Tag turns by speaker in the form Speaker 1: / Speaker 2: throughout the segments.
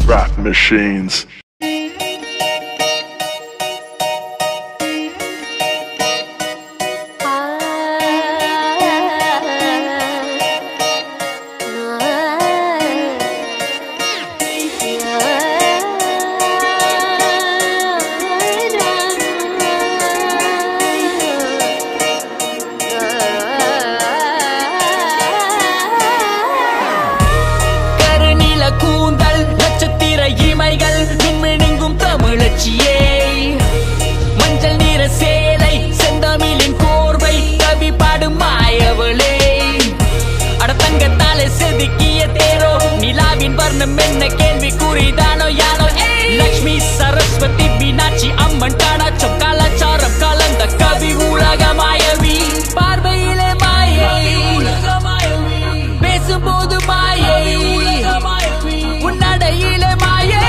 Speaker 1: rap machines.
Speaker 2: கருநில கூந்தல் நட்சத்திர இமைகள் மின்மினுங்கும் தமிழச்சியே மஞ்சள் நிற சேலை செந்தமிழின் கோர்வை கவி பாடும் மாயவளே அடத்தங்கத்தாலே செதுக்கிய தேரோ நிலாவின் வர்ணம் என்ன கேள்வி குறிதானோ யானோ லக்ஷ்மி சரஸ்வதி மீனாட்சி அம்மன் காணாச்சம் கலாச்சாரம் கலந்த கவி உலக மாயவி பார்வையிலே மாயை பேசும்போது மாயை உன்னடையிலே மாயை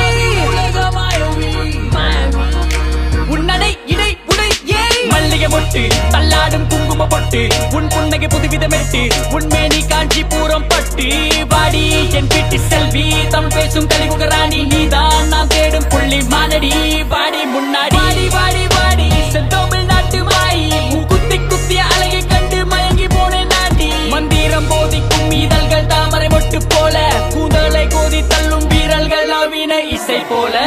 Speaker 2: உன்னடை இடை உடை ஏய் மல்லிகை மொட்டு தள்ளாடும் குங்கும பொட்டு உன் புன்னகை புதுவித மெட்டு உண்மேனி காஞ்சிபுரம் பட்டு வாடி என் வீட்டு செல்வி தமிழ் பேசும் கலிமுக ராணி நீதான் நான் தேடும் புள்ளி மானடி வாடி முன்னாடி வாடி வாடி வாடி செந்தமிழ் நாட்டு மாயி உன் குத்தி குத்திய அழகை கண்டு மயங்கி போனேன் நாடி மந்திரம் போதிக்கும் இதழ்கள் தாமரை மொட்டு போல கூந்தலை கோதி தள்ளும் வீரல்கள் நவீன இசை போல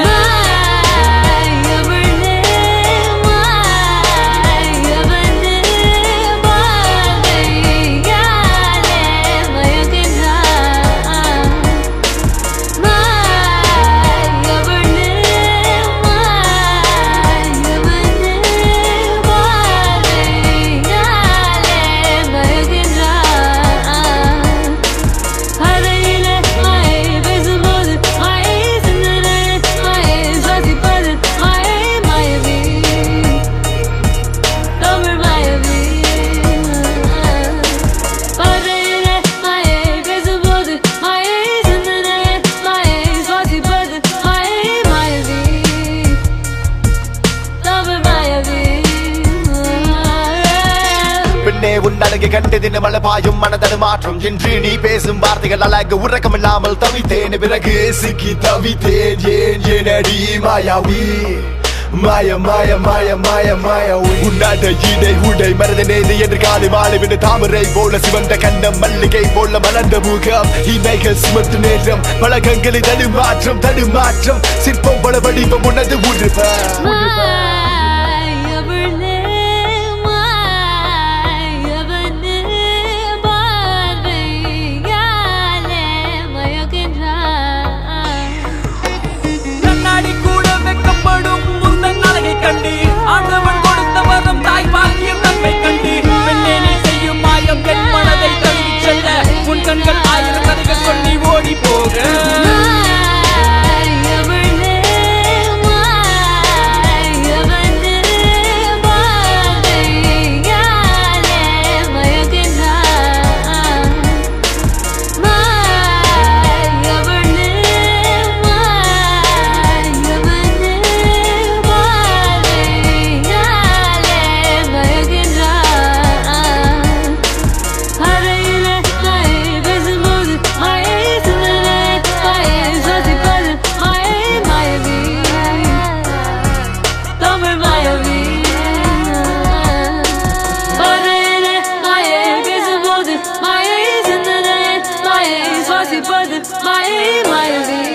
Speaker 3: அறையிலே மாயை பேசும்போது மாயை சிந்தனை மாயை சுவாசிப்பது மாயை மாயவி தமிழ் மாயவி அறையிலே மாயை பேசும்போது மாயை சிந்தனை மாயை சுவாசிப்பது மாயை மாயவி தமிழ் மாயவி
Speaker 4: பெண்ணே உன் அழகு கண்டு தின மழை பாயும் மனதனு மாற்றம் என்று நீ பேசும் வார்த்தைகள் அழகு உறக்கம் இல்லாமல் தவித்தேன் பிறகு சிக்கி தவித்தேன் ஏன் ஏனடி மாயாவி மாய மாய மாய மாய மாய உன்னாட இடை உடை மருதனேது என்று காலை மாலை விட தாமரை போல சிவந்த கண்ணம் மல்லிகை போல மலர்ந்த முகம் இமைகள் சுமத்து நேரம் பழக்கங்களில் தடுமாற்றம் தடுமாற்றம் சிற்பம் பல வடிவம் உனது உருவம்
Speaker 3: மாயவளே மாயவனே பார்வையாலே மயக்கின்றாய்
Speaker 2: கண்ணாடி கூட வெக்கப்படும் முந்தன் அழகை கண்டு ஆண்டவன் கொடுத்த வரம் தாய் பாக்கியம் நம்மை கண்டு பெண்ணே நீ செய்யும் மாயம் என் மனதை தழுவிச் செல்ல உன் கண்கள் ஆயிரம் கதைகள் சொல்லி ஓடி போக
Speaker 3: மாயவளே மாயவனே பார்வையாலே மயக்கின்றாய் மாயவளே மாயவனே பார்வையாலே மயக்கின்றாய் அறையிலே மாயை பேசும்போது மாயை சிந்தனை மாயை சுவாசிப்பது மாயை மாயவி தமிழ் மாயவி அறையிலே மாயை பேசும்போது மாயை சிந்தனை மாயை சுவாசிப்பது மாயை மாயவி